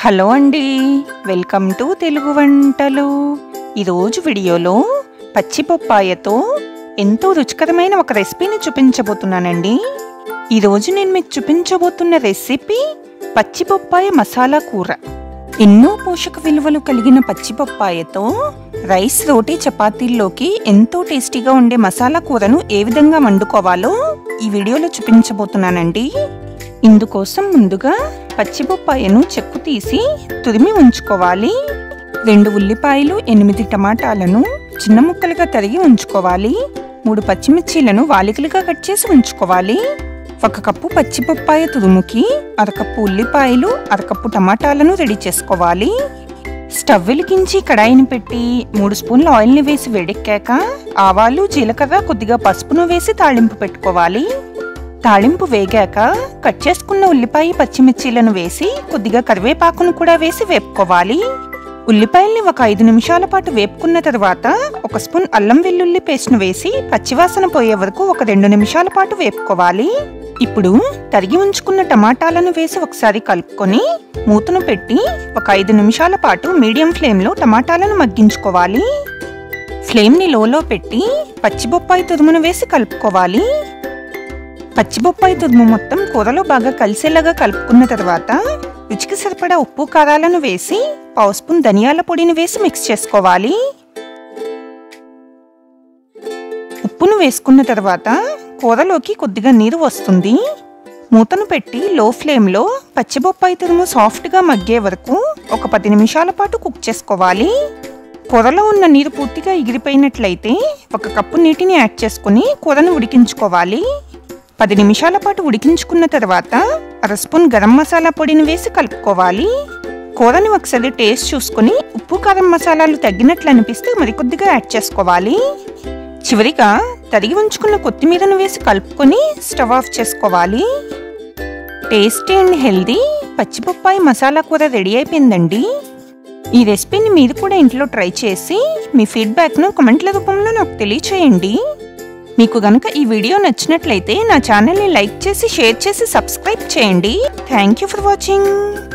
hello అండి welcome to Telugu వంటలు ఈరోజు వీడియోలో పచ్చి పప్పాయతో ఎంతో రుచికరమైన ఒక రెసిపీని చూపించబోతున్నానండి ఈరోజు నేను మీకు చూపించబోతున్న రెసిపీ పచ్చి పప్పాయ మసాలా కూర ఎన్నో పోషక విలువలు కలిగిన పచ్చి పప్పాయతో రైస్ రోటీ చపాతీల్లోకి ఎంతో టేస్టీగా ఉండే మసాలా కూరను ఏ విధంగా వండుకోవాలో ఈ వీడియోలో చూపించబోతున్నానండి ఇందుకోసం ముందుగా పచ్చిబొప్పాయను చెక్కు తీసి తురిమి ఉంచుకోవాలి రెండు ఉల్లిపాయలు ఎనిమిది టమాటాలను చిన్న ముక్కలుగా తరిగి ఉంచుకోవాలి మూడు పచ్చిమిర్చీలను వాలికలుగా కట్ చేసి ఉంచుకోవాలి ఒక కప్పు పచ్చిపప్పాయ తురుముకి అరకప్పు ఉల్లిపాయలు అరకప్పు టమాటాలను రెడీ చేసుకోవాలి స్టవ్ వెలిగించి కడాయిని పెట్టి మూడు స్పూన్ల ఆయిల్ని వేసి వేడెక్కాక ఆవాలు జీలకర్ర కొద్దిగా పసుపును వేసి తాళింపు పెట్టుకోవాలి తాళింపు వేగాక కట్ చేసుకున్న ఉల్లిపాయ పచ్చిమిర్చీలను వేసి కొద్దిగా కరివేపాకును కూడా వేసి వేపుకోవాలి ఉల్లిపాయల్ని ఒక ఐదు నిమిషాల పాటు వేపుకున్న తర్వాత ఒక స్పూన్ అల్లం వెల్లుల్లి పేస్ట్ను వేసి పచ్చివాసన పోయే వరకు ఒక రెండు నిమిషాల పాటు వేపుకోవాలి ఇప్పుడు తరిగి ఉంచుకున్న టమాటాలను వేసి ఒకసారి కలుపుకొని మూతను పెట్టి ఒక ఐదు నిమిషాల పాటు మీడియం ఫ్లేమ్లో టమాటాలను మగ్గించుకోవాలి ఫ్లేమ్ని లోలో పెట్టి పచ్చిబొప్పాయి తురుమును వేసి కలుపుకోవాలి పచ్చిబొప్పాయి తురుము మొత్తం కూరలో బాగా కలిసేలాగా కలుపుకున్న తర్వాత రుచికి సరిపడా ఉప్పు కారాలను వేసి పావు స్పూన్ ధనియాల పొడిని వేసి మిక్స్ చేసుకోవాలి ఉప్పును వేసుకున్న తర్వాత కూరలోకి కొద్దిగా నీరు వస్తుంది మూతను పెట్టి లో ఫ్లేమ్లో పచ్చిబొప్పాయి తురుము సాఫ్ట్గా మగ్గే వరకు ఒక పది నిమిషాల పాటు కుక్ చేసుకోవాలి కూరలో ఉన్న నీరు పూర్తిగా ఎగిరిపోయినట్లయితే ఒక కప్పు నీటిని యాడ్ చేసుకుని కూరను ఉడికించుకోవాలి పది నిమిషాల పాటు ఉడికించుకున్న తర్వాత అర స్పూన్ గరం మసాలా పొడిని వేసి కలుపుకోవాలి కూరని ఒకసారి టేస్ట్ చూసుకుని ఉప్పు కారం మసాలాలు తగ్గినట్లు అనిపిస్తే మరికొద్దిగా యాడ్ చేసుకోవాలి చివరిగా తరిగి ఉంచుకున్న కొత్తిమీరను వేసి కలుపుకొని స్టవ్ ఆఫ్ చేసుకోవాలి టేస్టీ అండ్ హెల్దీ పచ్చిపప్పాయి మసాలా కూర రెడీ అయిపోయిందండి ఈ రెసిపీని మీరు కూడా ఇంట్లో ట్రై చేసి మీ ఫీడ్బ్యాక్ను కమెంట్ల రూపంలో నాకు తెలియచేయండి మీకు గనుక ఈ వీడియో నచ్చినట్లయితే నా ఛానల్ని లైక్ చేసి షేర్ చేసి సబ్స్క్రైబ్ చేయండి థ్యాంక్ యూ ఫర్ వాచింగ్